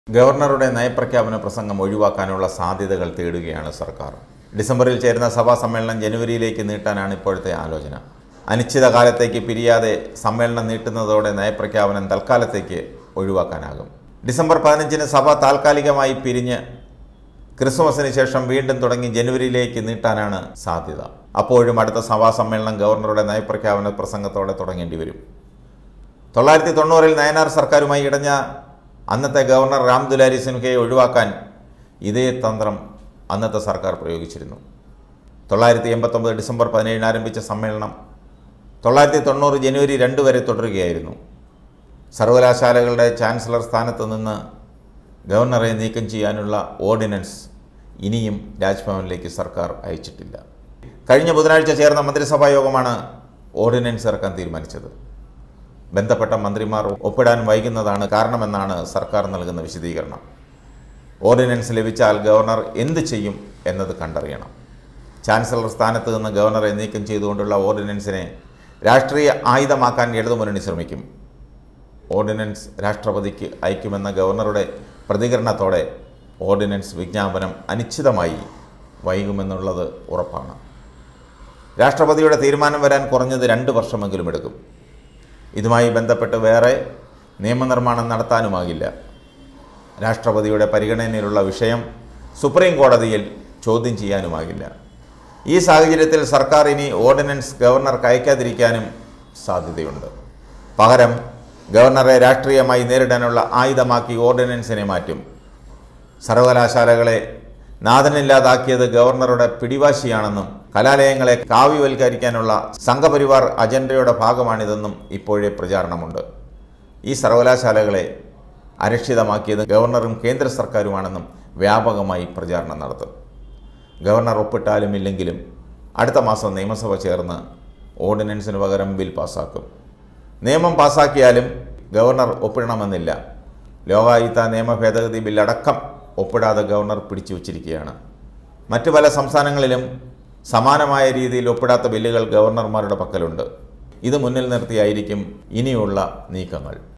ഗവർണറുടെ നയപ്രഖ്യാപന പ്രസംഗം ഒഴിവാക്കാനുള്ള സാധ്യതകൾ തേടുകയാണ് സർക്കാർ ഡിസംബറിൽ ചേരുന്ന സഭാ സമ്മേളനം ജനുവരിയിലേക്ക് നീട്ടാനാണ് ഇപ്പോഴത്തെ ആലോചന അനിശ്ചിതകാലത്തേക്ക് പിരിയാതെ സമ്മേളനം നീട്ടുന്നതോടെ നയപ്രഖ്യാപനം തൽക്കാലത്തേക്ക് ഒഴിവാക്കാനാകും ഡിസംബർ പതിനഞ്ചിന് സഭ താൽക്കാലികമായി പിരിഞ്ഞ് ക്രിസ്മസിന് ശേഷം വീണ്ടും തുടങ്ങി ജനുവരിയിലേക്ക് നീട്ടാനാണ് സാധ്യത അപ്പോഴും അടുത്ത സഭാ സമ്മേളനം ഗവർണറുടെ നയപ്രഖ്യാപന പ്രസംഗത്തോടെ തുടങ്ങേണ്ടി വരും തൊള്ളായിരത്തി തൊണ്ണൂറിൽ നയനാർ സർക്കാരുമായി ഇടഞ്ഞ അന്നത്തെ ഗവർണർ രാം ദുലാരി സിൻഹയെ ഒഴിവാക്കാൻ ഇതേ തന്ത്രം അന്നത്തെ സർക്കാർ പ്രയോഗിച്ചിരുന്നു തൊള്ളായിരത്തി എൺപത്തൊമ്പത് ഡിസംബർ പതിനേഴിന് ആരംഭിച്ച സമ്മേളനം തൊള്ളായിരത്തി തൊണ്ണൂറ് ജനുവരി രണ്ട് വരെ തുടരുകയായിരുന്നു സർവകലാശാലകളുടെ ചാൻസലർ സ്ഥാനത്ത് നിന്ന് ഗവർണറെ നീക്കം ചെയ്യാനുള്ള ഓർഡിനൻസ് ഇനിയും രാജ്ഭവനിലേക്ക് സർക്കാർ അയച്ചിട്ടില്ല കഴിഞ്ഞ ബുധനാഴ്ച ചേർന്ന മന്ത്രിസഭാ യോഗമാണ് ഓർഡിനൻസ് ഇറക്കാൻ തീരുമാനിച്ചത് ബന്ധപ്പെട്ട മന്ത്രിമാർ ഒപ്പിടാൻ വൈകുന്നതാണ് കാരണമെന്നാണ് സർക്കാർ നൽകുന്ന വിശദീകരണം ഓർഡിനൻസ് ലഭിച്ചാൽ ഗവർണർ എന്ത് ചെയ്യും എന്നത് കണ്ടറിയണം ചാൻസലർ സ്ഥാനത്ത് നിന്ന് ഗവർണറെ നീക്കം ചെയ്തുകൊണ്ടുള്ള ഓർഡിനൻസിനെ രാഷ്ട്രീയ ആയുധമാക്കാൻ ഇടതുമുന്നണി ശ്രമിക്കും ഓർഡിനൻസ് രാഷ്ട്രപതിക്ക് അയക്കുമെന്ന ഗവർണറുടെ പ്രതികരണത്തോടെ ഓർഡിനൻസ് വിജ്ഞാപനം അനിശ്ചിതമായി വൈകുമെന്നുള്ളത് ഉറപ്പാണ് രാഷ്ട്രപതിയുടെ തീരുമാനം വരാൻ കുറഞ്ഞത് രണ്ട് വർഷമെങ്കിലും എടുക്കും ഇതുമായി ബന്ധപ്പെട്ട് വേറെ നിയമനിർമ്മാണം നടത്താനുമാകില്ല രാഷ്ട്രപതിയുടെ പരിഗണനയിലുള്ള വിഷയം സുപ്രീം കോടതിയിൽ ചോദ്യം ചെയ്യാനുമാകില്ല ഈ സാഹചര്യത്തിൽ സർക്കാർ ഇനി ഓർഡിനൻസ് ഗവർണർക്ക് അയക്കാതിരിക്കാനും സാധ്യതയുണ്ട് പകരം ഗവർണറെ രാഷ്ട്രീയമായി നേരിടാനുള്ള ആയുധമാക്കി ഓർഡിനൻസിനെ മാറ്റും സർവകലാശാലകളെ നാഥനില്ലാതാക്കിയത് ഗവർണറുടെ പിടിവാശിയാണെന്നും കലാലയങ്ങളെ കാവ്യവൽക്കരിക്കാനുള്ള സംഘപരിവാർ അജണ്ടയുടെ ഭാഗമാണിതെന്നും ഇപ്പോഴേ പ്രചാരണമുണ്ട് ഈ സർവകലാശാലകളെ അരക്ഷിതമാക്കിയത് ഗവർണറും കേന്ദ്ര സർക്കാരുമാണെന്നും വ്യാപകമായി പ്രചാരണം നടത്തും ഗവർണർ ഒപ്പിട്ടാലും ഇല്ലെങ്കിലും അടുത്ത മാസം നിയമസഭ ചേർന്ന് ഓർഡിനൻസിന് പകരം ബിൽ പാസ്സാക്കും നിയമം പാസ്സാക്കിയാലും ഗവർണർ ഒപ്പിടണമെന്നില്ല ലോകായുക്ത നിയമ ഭേദഗതി ബില്ലടക്കം ഒപ്പിടാതെ ഗവർണർ പിടിച്ചു വച്ചിരിക്കുകയാണ് മറ്റു പല സംസ്ഥാനങ്ങളിലും സമാനമായ രീതിയിൽ ഒപ്പിടാത്ത ബില്ലുകൾ ഗവർണർമാരുടെ പക്കലുണ്ട് ഇത് മുന്നിൽ നിർത്തിയായിരിക്കും ഇനിയുള്ള നീക്കങ്ങൾ